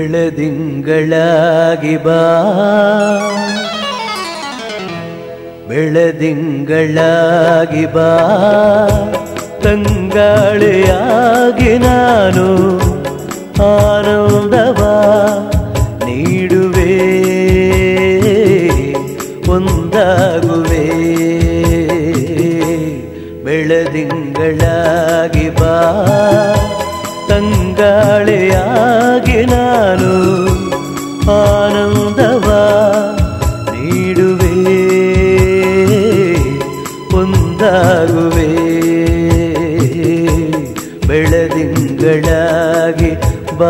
ಬೆಳದಿಂಗಳಾಗಿ ಬಾ ಬೆಳದಿಂಗಳಾಗಿ ಬಾ ತಂಗಾಳೆಯಾಗಿ ನಾನು ಆನಂದವ ನೀಡುವೆ ಒಂದಾಗುವೆ ಬೆಳದಿಂಗಳಾಗಿ ಬಾ ತಂಗಾಳೆಯಾಗಿ ನಾನು ಆನಂದವ ನೀಡುವೆ ಒಂದಾಗುವೆ ಬೆಳದಿಂಗಳಾಗಿ ಬಾ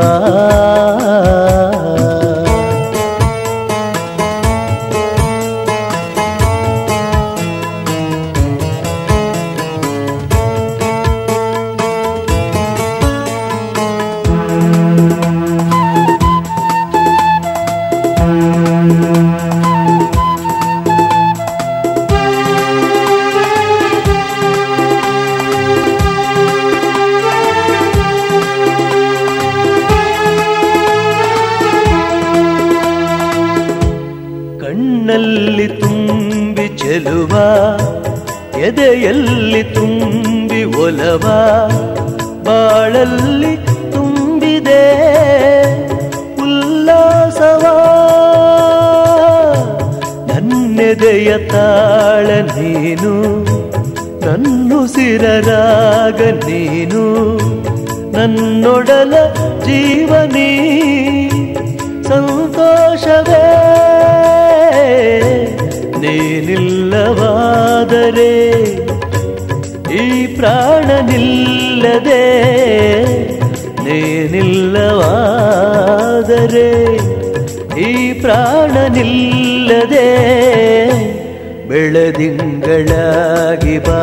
ಕಣ್ಣಲ್ಲಿ ತುಂಬಿ ಚೆಲುವ ಎದೆಯಲ್ಲಿ ತುಂಬಿ ಒಲವ ಬಾಳಲ್ಲಿ ತುಂಬಿದೆ ಉಲ್ಲಾಸವ ನನ್ನೆದೆಯ ತಾಳ ನೀನು ನನ್ನುಸಿರರಾಗ ನೀನು ನನ್ನೊಡಲ ಜೀವನೀ ಸಂತೋಷವೇ ನೀನಿಲ್ಲವಾದರೆ ಈ ಪ್ರಾಣ ನಿಲ್ಲದೆ ನೀನಿಲ್ಲವಾದರೆ ಈ ಪ್ರಾಣ ನಿಲ್ಲದೆ ಬೆಳದಿಂಗಳಾಗಿ ಬಾ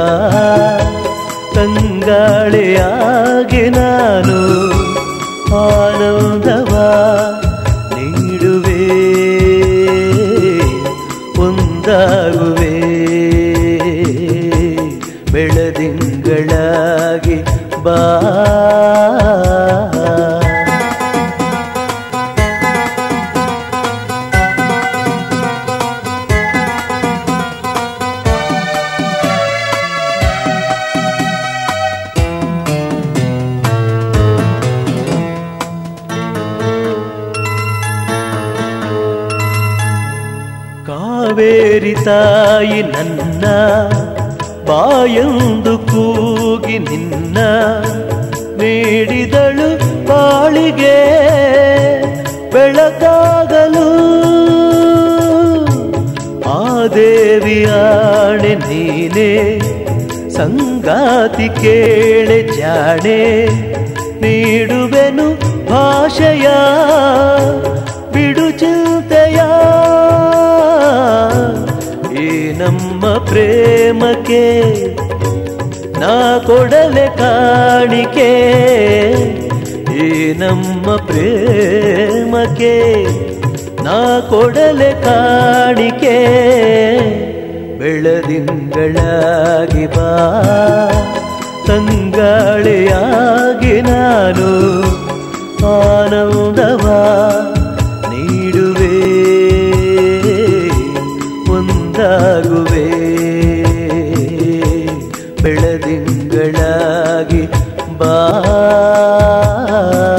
ತಂಗಾಳೆಯಾಗಿ ನಾನು ಆನಂದವ ನೀಡುವೆ ಒಂದಾಗುವೆ ಬೆಳದಿಂಗಳಾಗಿ ಬಾ ಕಾವೇರಿ ತಾಯಿ ನನ್ನ ಬಾಯೊಂದು ಕೂಗಿ ನಿನ್ನ ನೀಡಿದಳು ಬಾಳಿಗೆ ಬೆಳಕಾಗಲು ಆ ದೇವಿಯಾಣೆ ನೀನೆ ಸಂಗಾತಿ ಕೇಳೆ ಜಾಣೆ ನೀಡುವೆನು ಭಾಷೆಯ ಬಿಡು ಚಿಂತೆಯ ಈ ನಮ್ಮ ಪ್ರೇಮಕ್ಕೆ ನಾ ಕೊಡಲೆ ಕಾಣಿಕೆ ಈ ನಮ್ಮ ಪ್ರೇಮಕ್ಕೆ ನಾ ಕೊಡಲೆ ಕಾಣಿಕೆ ಬೆಳದಿಂಗಳಾಗಿ ಬಾ ತಂಗಾಳೆಯಾಗಿ ನಾನು ಆನಂದವ ನೀಡುವೆ ಒಂದಾಗುವೆ ಬೆಳದಿಂಗಳಾಗಿ ಬಾ